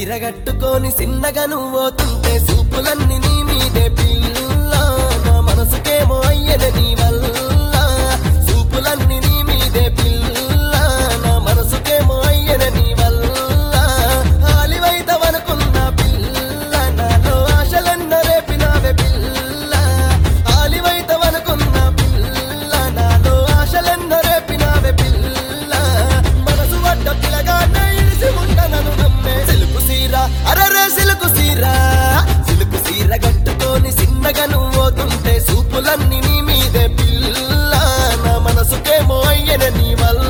సీర కట్టుకొని సిన్నగా నువ్వుతుంటే సూపులన్నీ నీ మీదే పిల్ల నా మనసుకేమో అయ్యన నీ వల్ల సూపులన్నీ నీ మీదే పిల్ల నా మనసుకేమో అయ్యన నీ వల్ల ఆలివైతవనుకున్న పిల్ల నాలో ఆశలన్న రేపినావే పిల్ల ఆలివైతవనుకున్న పిల్ల నాలో ఆశలన్న రేపినావే పిల్ల మనసు వడ్డ పిలగానే ఇడిసి ఉండనను నమ్మే సిలుకు సీర అరరే సిలుకు సీర సిలుకు సీర కట్టుకొని సిన్నగా నువ్వుతుంటే సూపులన్నీ నీ మీదే పిల్ల నా మనసుకేమో అయ్యన నీ వల్ల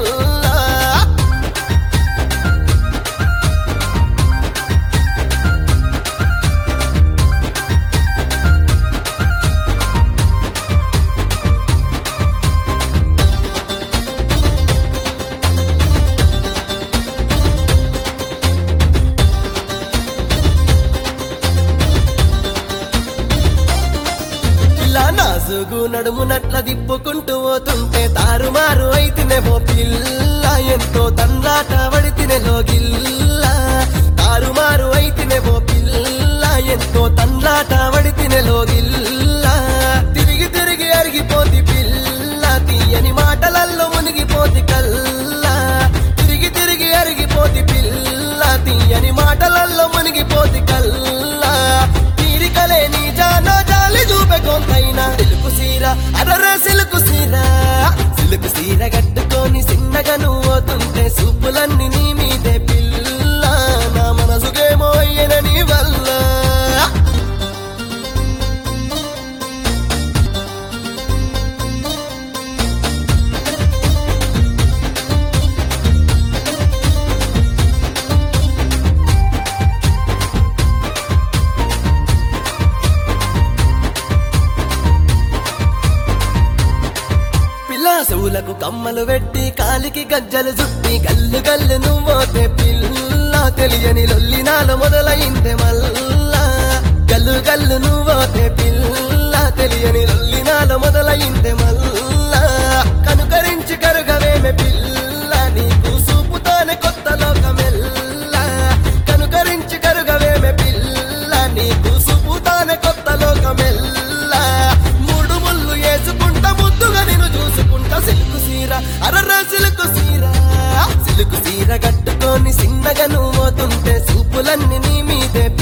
ఇలా నాసుగు నడుమునట్ల దిప్పుకుంటూ పోతుంటే తారుమారు అయితేనేమో పిల్ల ఎంతో తండ్రాట పడితేనేలో గిల్ల తారుమారు అయితేనేమో పిల్ల ఎంతో తండ్రాట పడితేనేలో గిల్ల తిరిగి తిరిగి అరిగిపోతి పిల్ల తీయని మాటలల్లో మునిగిపోతి కల్లా తిరిగి తిరిగి అరిగిపోతి పిల్ల తీయని మాటలల్లో మునిగిపోతి కల్లా తీరికలే నీ జానా జాలి చూపే కొంతైనా సిలుకు సీర అరరే సిలుకు సీర సిలుకు సీర కట్టుకొని సిన్నగా నువ్వుతుంటే సూపులన్నీ నీ మీదే పిల్ల నా మనసుకేమో అయ్యన నీ వల్ల పిల్లాసులకు కమ్మలు పెట్టి కాలికి గజ్జలు చుట్టి గల్లు గల్లు నువ్వోతే పిల్ల తెలియని లొల్లినాలు మొదలైందే మల్లా గల్లు గల్లు నువ్వోతే పిల్ల తెలియని లొల్లినాలు మొదలైందే మల్లా కనుకరించి కరుగవేమె పిల్ల నీకు సూపుతానే కొత్త లోకమెల్లా కనుకరించి కరుగవేమె పిల్ల నీకు సూపుతానే కొత్త లోకమెల్లా మూడు ముళ్ళు వేసుకుంటా ముద్దుగా నేను చూసుకుంటా సిల్కు సీర అరరా సిల్కు సీర సిల్కు సీర కట్టుకొని సిన్నగా నువ్వుతుంటే సూపులన్నీ నీ మీదే